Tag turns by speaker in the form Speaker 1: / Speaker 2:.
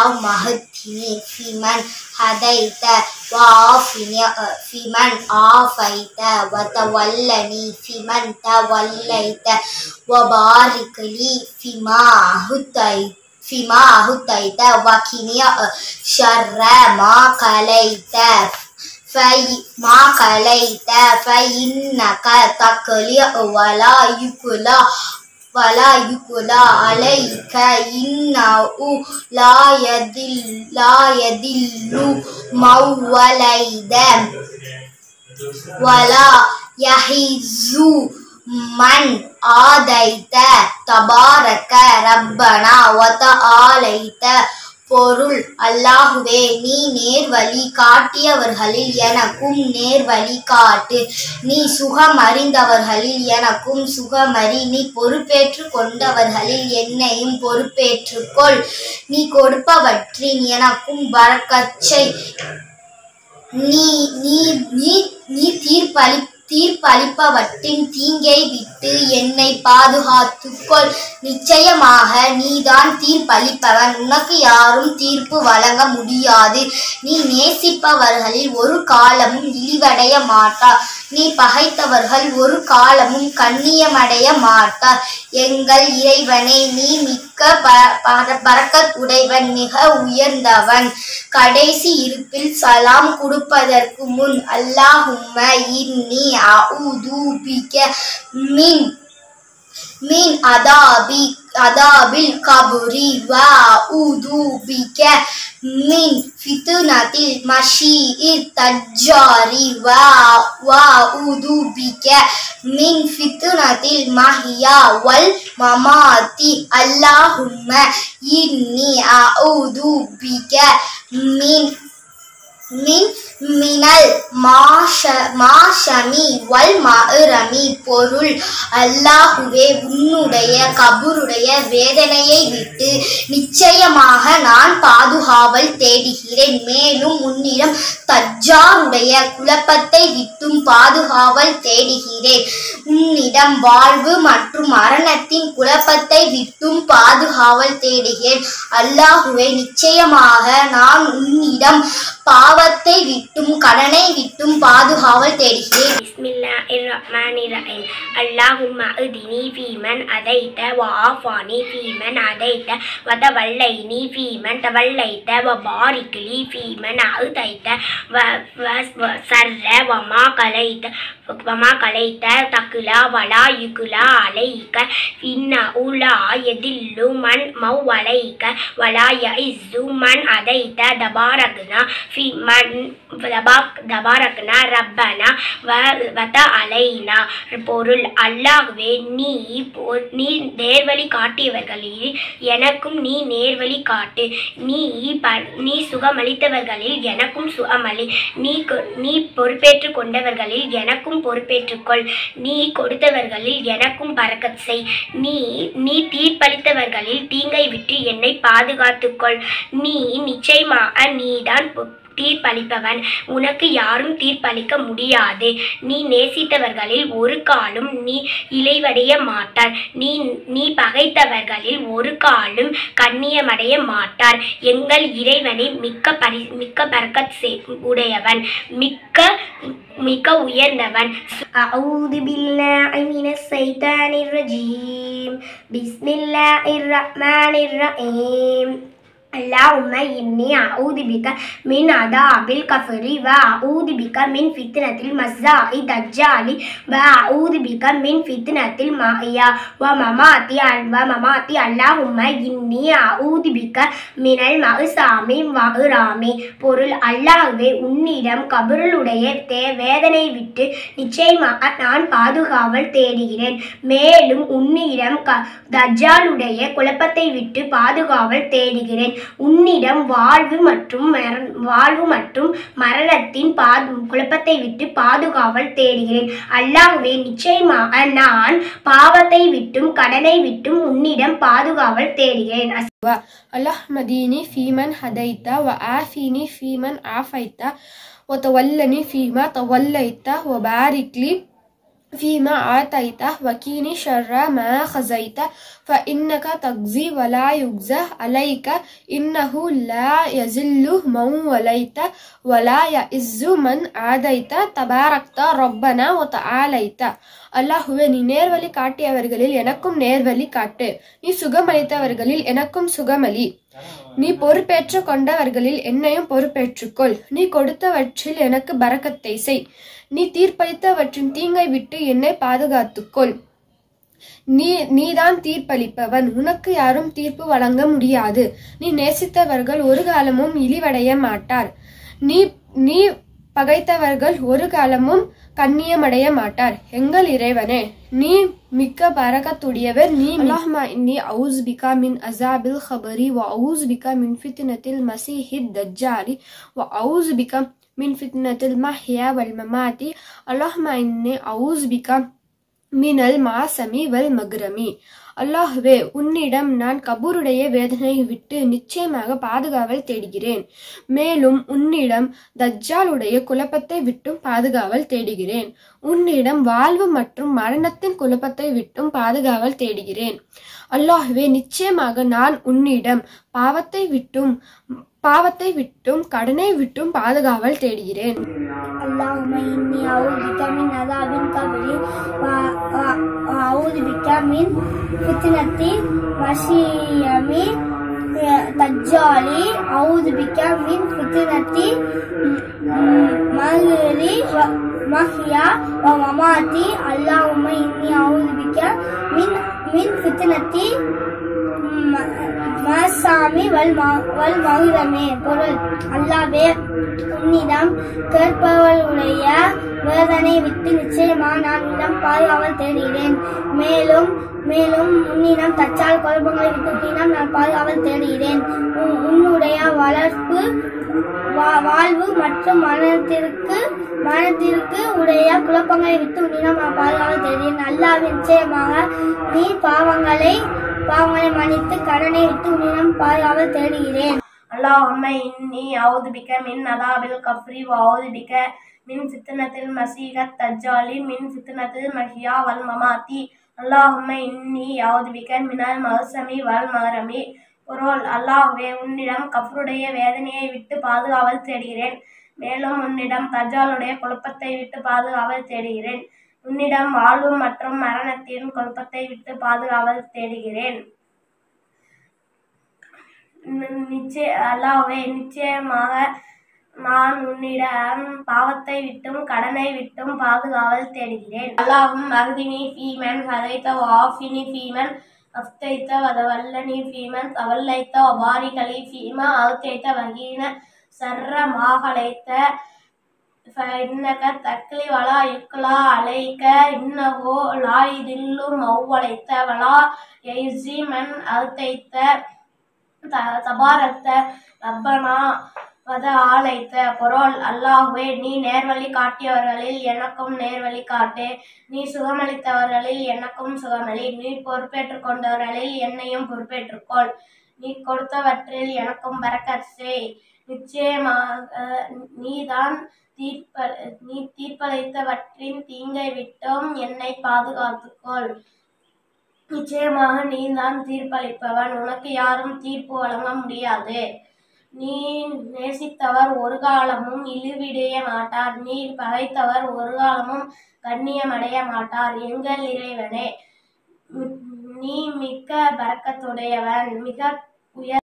Speaker 1: اللهم اهدني فيمن هديت وعافني فيمن عافيت وتولني فيمن توليت وبارك لي فيما هديت فيما هديت وقني شر ما قليت في ما قليت فإنك تقلي ولا يقلى ولا يقلى عليك إنه لا يدل لا يدل من وليد ولا يحز من ஆதைத்த தபாரக்க ரப்பனா வத ஆலைத்த பொருள் அல்லாஹுவே நீ நேர்வழி காட்டியவர்களில் எனக்கும் நேர்வழி காட்டு நீ சுகம் அறிந்தவர்களில் எனக்கும் சுகமறி நீ பொறுப்பேற்று கொண்டவர்களில் என்னையும் பொறுப்பேற்றுக்கொள் நீ கொடுப்பவற்றின் எனக்கும் பறக்கச்சை நீ நீ நீ நீ தீர்ப்பளி தீர்ப்பளிப்பவற்றின் தீங்கை விட்டு என்னை பாதுகாத்துக்கொள் நிச்சயமாக நீதான் தீர்ப்பளிப்பவன் உனக்கு யாரும் தீர்ப்பு வழங்க முடியாது நீ நேசிப்பவர்களில் ஒரு காலமும் இழிவடைய மாட்டார் நீ பகைத்தவர்கள் ஒரு காலமும் கண்ணியமடைய மாட்டார் எங்கள் இறைவனை நீ மிக்க ப- பர- பரக்கத் உடையவன் மிக உயர்ந்தவன் கடைசி இருப்பில் சலாம் கொடுப்பதற்கு முன் அல்லாஹும்ம இன்னி அஊது பிக மின் மின் அதாபி அதாபில் கபுரி வ அஊது பிக மின் ஃபித்னத்தில் மஷீஇத் தஜ்ஜாரி வ வ அஊது பிக மின் ஃபித்னத்தில் மஹியா வல் மமாத்தி அல்லாஹும்ம இன்னி அஊது பிக மின் மின் மினல் மாஷ மாஷமி வல் மஅரமி பொருள் அல்லாஹுவே உன்னுடைய கபருடைய வேதனையை விட்டு நிச்சயமாக நான் பாதுகாவல் தேடுகிறேன் மேலும் உன்னிடம் தஜ்ஜாருடைய குழப்பத்தை விட்டும் பாதுகாவல் தேடுகிறேன் உன்னிடம் வாழ்வு மற்றும் மரணத்தின் குழப்பத்தை விட்டும் பாதுகாவல் தேடுகிறேன் அல்லாஹுவே நிச்சயமாக நான் உன்னிடம் பாவத்தை விட்டும் கடனை விட்டும் பாதுகாவல் தேடுகிறேன்
Speaker 2: بسم الله الرحمن الرحيم اللهم اهدني فيمن هديت وعافني فيمن هديت وتوليني فيمن توليت وبارك لي فيمن أعطيت و- و- وسر وما قليت وما قليت تقلى ولا يقلى عليك إنه لا يدل من موليك ولا يعز من هديت تباركنا في من தபாரக்னா ரப்பனா வத அலைனா பொருள் அல்லாஹ்வே நீ பொ- நீ நேர்வழி காட்டியவர்களில் எனக்கும் நீ நேர்வழி காட்டு நீ ப- நீ சுகமளித்தவர்களில் எனக்கும் சுகமளி நீ கொ- நீ பொறுப்பேற்று கொண்டவர்களில் எனக்கும் பொறுப்பேற்றுக்கொள் நீ கொடுத்தவர்களில் எனக்கும் பறக்கச் செய் நீ நீ தீர்ப்பளித்தவர்களில் தீங்கை விட்டு என்னை பாதுகாத்துக்கொள் நீ நிச்சயமாக நீதான் பொ- தீர்ப்பளிப்பவன் உனக்கு யாரும் தீர்ப்பளிக்க முடியாது நீ நேசித்தவர்களில் ஒரு காலும் நீ இலைவடைய மாட்டார் நீ நீ பகைத்தவர்களில் ஒரு காலும் கண்ணியமடைய மாட்டார் எங்கள் இறைவனை மிக்க பரி மிக்க பறக்கத் செய்- உடையவன் மிக்க மிக உயர்ந்தவன் أعوذ بالله من الشيطان الرجيم بسم الله الرحمن الرحيم اللهم إني أعوذ بك من عذاب الكفر وأعوذ بك من فتنة المساء الدجال وأعوذ بك من فتنة المحيا وممات وممات اللهم إني أعوذ بك من المأسام وإرام பொருள் அல்லாஹ்வே உன்னிடம் கபருளுடைய தே வேதனை விட்டு நிச்சயமாக நான் பாதுகாவல் தேடுகிறேன் மேலும் உன்னிடம் க தஜ்ஜாலுடைய குழப்பத்தை விட்டு பாதுகாவல் தேடுகிறேன் உன்னிடம் வாழ்வு மற்றும் மரண- வாழ்வு மற்றும் மரணத்தின் பாது குழப்பத்தை விட்டு பாதுகாவல் தேடுகிறேன் அல்லாஹ்வே நிச்சயமாக நான் பாவத்தை விட்டும் கடனை விட்டும் உன்னிடம் பாதுகாவல் தேடுகிறேன்
Speaker 3: اللهم ديني فيمن هديت وعافيني فيمن عافيت وتولني فيما توليت وبارك لي فيما آتيت وكيني شر ما خزيت فإنك تقضي ولا يجزى عليك إنه لا يزل من وليت ولا يئز من عاديت تباركت ربنا وتعاليت அல்லாஹுவே நீ நேர்வழி காட்டியவர்களில் எனக்கும் நேர்வழி காட்டு நீ சுகமளித்தவர்களில் எனக்கும் சுகமளி நீ பொறுப்பேற்று கொண்டவர்களில் என்னையும் பொறுப்பேற்றுக்கொள் நீ கொடுத்தவற்றில் எனக்கு பரக்கத்தை செய் நீ தீர்ப்பளித்தவற்றின் தீங்கை விட்டு என்னை பாதுகாத்துக்கொள் நீ நீதான் தீர்ப்பளிப்பவன் உனக்கு யாரும் தீர்ப்பு வழங்க முடியாது நீ நேசித்தவர்கள் ஒரு காலமும் இழிவடைய மாட்டார் நீ நீ பகைத்தவர்கள் ஒரு காலமும் கண்ணியமடைய மாட்டார் எங்கள் இறைவனே நீ மிக்க பரக்கத்துடையவர் நீ அல்லாஹ்மா இன்னி அவுஸ் பிகா மின் அசாபில் ஹபரி வ அவுஸ் பிகா மின் ஃபித்னத்தில் மசீஹித் தஜ்ஜாரி வ அவுஸ் பிகா மின் ஃபித்னத்தில் மஹ்யா வல் மமாதி அல்லாஹ்மா இன்னி அவுஸ் பிகா மினல் மாசமி வல் மக்ரமி அல்லாஹுவே உன்னிடம் நான் கபூருடைய வேதனையை விட்டு நிச்சயமாக பாதுகாவல் தேடுகிறேன் மேலும் உன்னிடம் தஜ்ஜாலுடைய குழப்பத்தை விட்டும் பாதுகாவல் தேடுகிறேன் உன்னிடம் வாழ்வு மற்றும் மரணத்தின் குழப்பத்தை விட்டும் பாதுகாவல் தேடுகிறேன் அல்லாஹுவே நிச்சயமாக நான் உன்னிடம் பாவத்தை விட்டும் பாவத்தை விட்டும் கடனை விட்டும் பாதுகாவல் தேடுகிறேன்
Speaker 4: اللهم إني أعوذ بك من عذاب القبر و- و- وأعوذ بك من فتنة مشيم دجال أعوذ بك من فتنة مغري ومحيا ومماتي اللهم إني أعوذ بك من من فتنة மாசாமி வல் ம- வல் மகுரமே பொருள் அல்லாவே உன்னிடம் கேட்பவர்களுடைய வேதனை விட்டு நிச்சயமாக நான் உன்னிடம் பாதுகாவல் தேடுகிறேன் மேலும் மேலும் உன்னிடம் தச்சால் குழப்பங்களை விட்டு உன்னிடம் நான் பாதுகாவல் தேடுகிறேன் உன்- உன்னுடைய வளர்ப்பு வா- வாழ்வு மற்றும் மரணத்திற்கு மரணத்திற்கு உடைய குழப்பங்களை விட்டு உன்னிடம் நான் பாதுகாவல் தேடுகிறேன் அல்லாவின் நிச்சயமாக நீ பாவங்களை பாவங்களை மன்னித்து கடனை விட்டு உன்னிடம் பாதுகாவல் தேடுகிறேன்
Speaker 2: اللهم إني أعوذ بك من عذاب القبر وأعوذ بك من فتنة المسيح الدجال من فتنة المحيا والممات اللهم إني أعوذ بك من الموسم والمغرم பொருள் அல்லாஹ்வே உன்னிடம் கஃபருடைய வேதனையை விட்டு பாதுகாவல் தேடுகிறேன் மேலும் உன்னிடம் தஜாலுடைய குழப்பத்தை விட்டு பாதுகாவல் தேடுகிறேன் உன்னிடம் வாழ்வு மற்றும் மரணத்தின் குழப்பத்தை விட்டு பாதுகாவல் தேடுகிறேன் நி- நிச்சய அல்லாஹ்வே நிச்சயமாக நான் உன்னிடம் பாவத்தை விட்டும் கடனை விட்டும் பாதுகாவல் தேடுகிறேன் அல்லாஹும் மஹ்தினி ஃபீமன் ஹதைத்த வாஃபினி ஃபீமன் அஃப்தைத்த வதவல்லனி ஃபீமன் தவல்லைத்த வபாரிகலி ஃபீமா அவுத்தைத்த வகீன சர்ர மாகலைத்த فإنك تكلي ولا يكلى عليك إنه لا يذل من وليت ولا يعز من أتيت த- தபாரத்த ரப்பனா வத ஆலைத்த பொருள் அல்லாஹ்வே நீ நேர்வழி காட்டியவர்களில் எனக்கும் நேர்வழி காட்டு நீ சுகமளித்தவர்களில் எனக்கும் சுகமளி நீ பொறுப்பேற்றுக் கொண்டவர்களில் என்னையும் பொறுப்பேற்றுக்கொள் நீ கொடுத்தவற்றில் எனக்கும் பரக்கத் செய் நிச்சயமாக நீதான் தீர்ப்ப நீ தீர்ப்பளித்தவற்றின் தீங்கை விட்டும் என்னை பாதுகாத்துக்கொள் நிச்சயமாக நீதான் தீர்ப்பளிப்பவன் உனக்கு யாரும் தீர்ப்பு வழங்க முடியாது நீ நேசித்தவர் ஒரு காலமும் இழிவிடைய மாட்டார் நீ பகைத்தவர் ஒரு காலமும் கண்ணியமடைய மாட்டார் எங்கள் இறைவனே நீ மிக்க பரக்கத்துடையவன் மிக உயர்